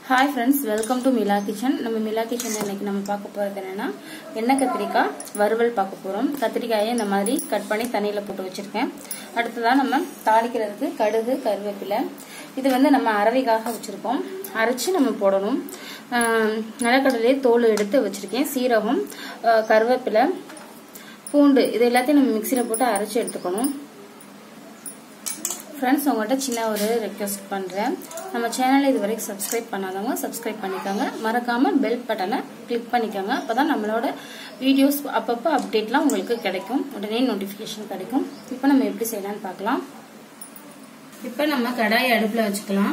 hi friends welcome to Mila kitchen நம்ம Mila kitchen இன்னைக்கு நம்ம பார்க்க போகிறது என்னன்னா எண்ணெய் கத்திரிக்காய் வறுவல் பார்க்க போகிறோம் கத்திரிக்காயை இந்த மாதிரி கட் பண்ணி தண்ணியில் போட்டு வச்சுருக்கேன் அடுத்ததாக நம்ம தாளிக்கிறதுக்கு கடுகு கருவேப்பிலை இது வந்து நம்ம அரவைக்காக வச்சுருக்கோம் அரைச்சி நம்ம போடணும் ஆஹ் நிலக்கடலையே தோல் எடுத்து வச்சுருக்கேன் சீரகம் ஆஹ் கருவேப்பிலை பூண்டு இது எல்லாத்தையும் நம்ம மிக்சியில் போட்டு அரைச்சி எடுத்துக்கணும் ஃப்ரெண்ட்ஸ் உங்கள்கிட்ட சின்ன ஒரு ரெக்வெஸ்ட் பண்ணுறேன் நம்ம சேனலை இது வரைக்கும் சப்ஸ்கிரைப் பண்ணாதவங்க சப்ஸ்கிரைப் பண்ணிக்கோங்க மறக்காமல் பெல் பட்டனை கிளிக் பண்ணிக்கோங்க அப்போ தான் நம்மளோட வீடியோஸ் அப்பப்போ அப்டேட்லாம் உங்களுக்கு கிடைக்கும் உடனே நோட்டிஃபிகேஷன் கிடைக்கும் இப்போ நம்ம எப்படி செய்யலாம்னு பார்க்கலாம் இப்போ நம்ம கடாயை அடுப்பில் வச்சுக்கலாம்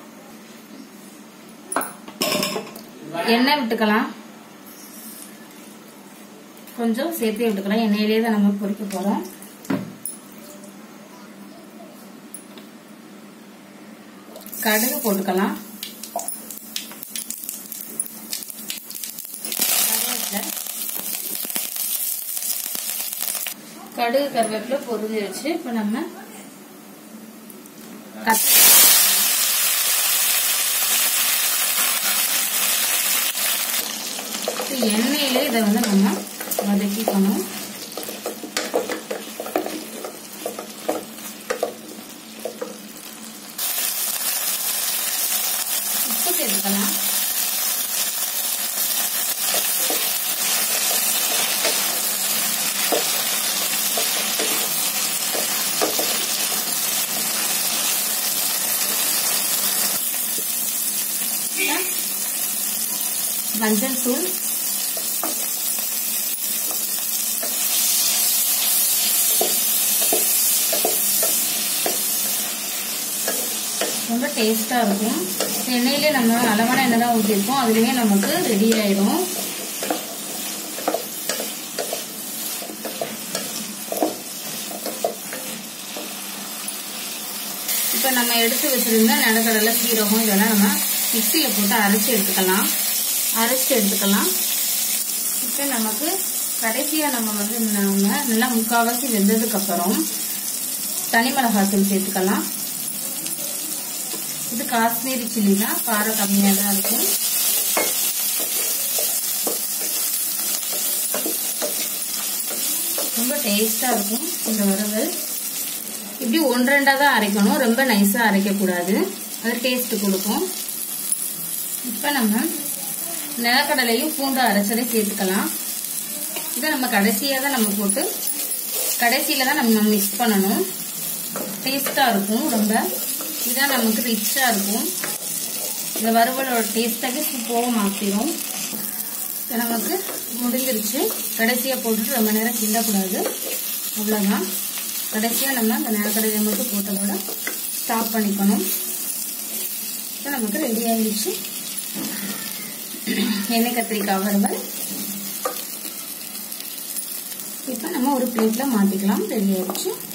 எண்ணெய் விட்டுக்கலாம் கொஞ்சம் சேர்த்து விட்டுக்கலாம் எண்ணெயிலே தான் நம்ம பொரிக்க போகிறோம் கடுகு போட்டுக்கலாம் கடுகு கருவேப்பிலை பொரிஞ்சிருச்சு இப்ப நம்ம எண்ணெயில இதை வந்து நம்ம வதக்கிக்கணும் உப்பு சேர்த்துக்கலாம் மஞ்சள் தூள் ரொம்ப டேஸ்டா இருக்கும் எண்ணெயிலே நம்ம அளவான எண்ணெய் தான் ஊற்றிருக்கோம் அதுலயே நமக்கு ரெடி ஆயிடும் இப்போ நம்ம எடுத்து வச்சிருந்த நிலக்கடலை சீரகம் இதெல்லாம் நம்ம மிக்சியில் போட்டு அரைச்சி எடுத்துக்கலாம் அரைச்சி எடுத்துக்கலாம் இப்போ நமக்கு கடைசியாக நம்ம வந்து நம்ம நல்லா முக்கால்வாசி வெந்ததுக்கு அப்புறம் தனி மிளகாத்தூள் சேர்த்துக்கலாம் இது காஷ்மீரி சில்லி தான் காரம் கம்மியாக தான் இருக்கும் ரொம்ப டேஸ்டாக இருக்கும் இந்த வறுவல் இப்படி ஒன்று ரெண்டாக தான் அரைக்கணும் ரொம்ப நைஸாக அரைக்கக்கூடாது அது டேஸ்ட் கொடுக்கும் இப்போ நம்ம நிலக்கடலையும் பூண்டு அரைச்சதை சேர்த்துக்கலாம் இதை நம்ம கடைசியாக தான் நம்ம போட்டு கடைசியில் தான் நம்ம மிக்ஸ் பண்ணணும் டேஸ்ட்டாக இருக்கும் ரொம்ப இதுதான் நமக்கு ரிச்சாக இருக்கும் இந்த வறுவலோட டேஸ்ட்டாகவே சூப்பராக மாற்றிடும் இப்போ நமக்கு முடிஞ்சிருச்சு கடைசியாக போட்டுட்டு ரொம்ப நேரம் கிண்டக்கூடாது அவ்வளோதான் கடைசியாக நம்ம அந்த நிலக்கடலை மட்டும் போட்டதோட ஸ்டாப் பண்ணிக்கணும் இப்போ நமக்கு ரெடி ஆகிடுச்சு எண்ணெய் கத்திரிக்காய் வறுவல் இப்போ நம்ம ஒரு பிளேட்டில் மாற்றிக்கலாம் ரெடி ஆயிடுச்சு